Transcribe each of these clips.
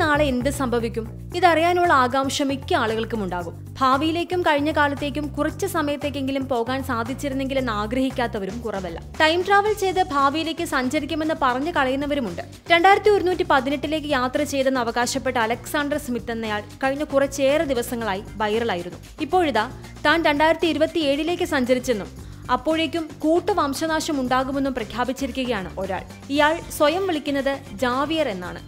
നാളെ എന്ത് സംഭവിക്കും ഇതറിയാനുള്ള ആകാംക്ഷ മിക്ക ആളുകൾക്കും ഉണ്ടാകും ഭാവിയിലേക്കും കഴിഞ്ഞ കാലത്തേക്കും കുറച്ച് സമയത്തേക്കെങ്കിലും പോകാൻ സാധിച്ചിരുന്നെങ്കിലെന്ന് ആഗ്രഹിക്കാത്തവരും കുറവല്ല ടൈം ട്രാവൽ ചെയ്ത് ഭാവിയിലേക്ക് സഞ്ചരിക്കുമെന്ന് പറഞ്ഞു കളയുന്നവരുമുണ്ട് രണ്ടായിരത്തി ഒരുന്നൂറ്റി പതിനെട്ടിലേക്ക് യാത്ര ചെയ്തെന്ന് അവകാശപ്പെട്ട അലക്സാണ്ടർ സ്മിത്ത് എന്നയാൾ കഴിഞ്ഞ കുറച്ചേറെ ദിവസങ്ങളായി വൈറലായിരുന്നു ഇപ്പോഴിതാ താൻ രണ്ടായിരത്തി ഇരുപത്തി ഏഴിലേക്ക് സഞ്ചരിച്ചെന്നും അപ്പോഴേക്കും കൂട്ടുവംശനാശം ഉണ്ടാകുമെന്നും പ്രഖ്യാപിച്ചിരിക്കുകയാണ് ഒരാൾ ഇയാൾ സ്വയം വിളിക്കുന്നത് ജാവിയർ എന്നാണ്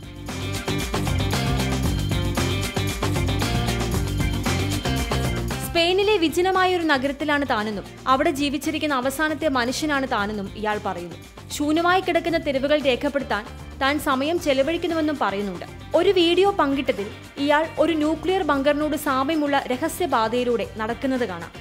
സ്പെയിനിലെ വിജനമായ ഒരു നഗരത്തിലാണ് താനെന്നും അവിടെ ജീവിച്ചിരിക്കുന്ന അവസാനത്തെ മനുഷ്യനാണ് താനെന്നും ഇയാൾ പറയുന്നു ശൂന്യമായി കിടക്കുന്ന തെരുവുകൾ രേഖപ്പെടുത്താൻ താൻ സമയം ചെലവഴിക്കുന്നുവെന്നും പറയുന്നുണ്ട് ഒരു വീഡിയോ പങ്കിട്ടതിൽ ഇയാൾ ഒരു ന്യൂക്ലിയർ ബങ്കറിനോട് സാമ്യമുള്ള രഹസ്യപാതയിലൂടെ നടക്കുന്നത് കാണാം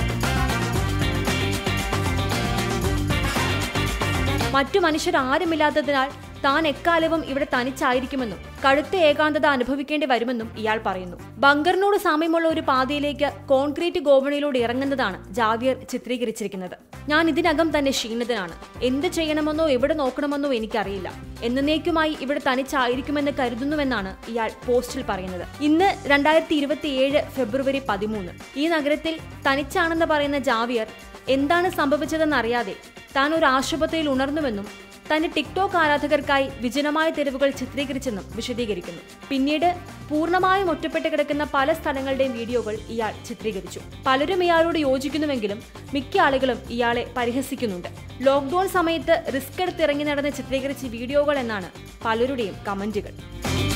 മറ്റു മനുഷ്യരാരുമില്ലാത്തതിനാൽ താൻ എക്കാലവും ഇവിടെ തനിച്ചായിരിക്കുമെന്നും കടുത്ത ഏകാന്തത അനുഭവിക്കേണ്ടി വരുമെന്നും ഇയാൾ പറയുന്നു ബങ്കറിനോട് സാമ്യമുള്ള ഒരു പാതയിലേക്ക് കോൺക്രീറ്റ് ഗോവണിയിലൂടെ ഇറങ്ങുന്നതാണ് ജാവിയർ ചിത്രീകരിച്ചിരിക്കുന്നത് ഞാൻ ഇതിനകം തന്നെ ക്ഷീണിതനാണ് എന്ത് ചെയ്യണമെന്നോ എവിടെ നോക്കണമെന്നോ എനിക്കറിയില്ല എന്നേക്കുമായി ഇവിടെ തനിച്ചായിരിക്കുമെന്ന് കരുതുന്നുവെന്നാണ് ഇയാൾ പോസ്റ്റിൽ പറയുന്നത് ഇന്ന് രണ്ടായിരത്തി ഇരുപത്തിയേഴ് ഫെബ്രുവരി പതിമൂന്ന് ഈ നഗരത്തിൽ തനിച്ചാണെന്ന് പറയുന്ന ജാവിയർ എന്താണ് സംഭവിച്ചതെന്നറിയാതെ താൻ ഒരു ആശുപത്രിയിൽ ഉണർന്നുവെന്നും തന്റെ ടിക്ടോക്ക് ആരാധകർക്കായി വിജനമായ തെരുവുകൾ ചിത്രീകരിച്ചെന്നും വിശദീകരിക്കുന്നു പിന്നീട് പൂർണ്ണമായും ഒറ്റപ്പെട്ട് കിടക്കുന്ന പല സ്ഥലങ്ങളുടെയും വീഡിയോകൾ ഇയാൾ ചിത്രീകരിച്ചു പലരും ഇയാളോട് യോജിക്കുന്നുവെങ്കിലും മിക്ക ആളുകളും ഇയാളെ പരിഹസിക്കുന്നുണ്ട് ലോക്ക്ഡൌൺ സമയത്ത് റിസ്ക് എടുത്തിറങ്ങി നടന്ന് ചിത്രീകരിച്ച വീഡിയോകൾ എന്നാണ് പലരുടെയും കമന്റുകൾ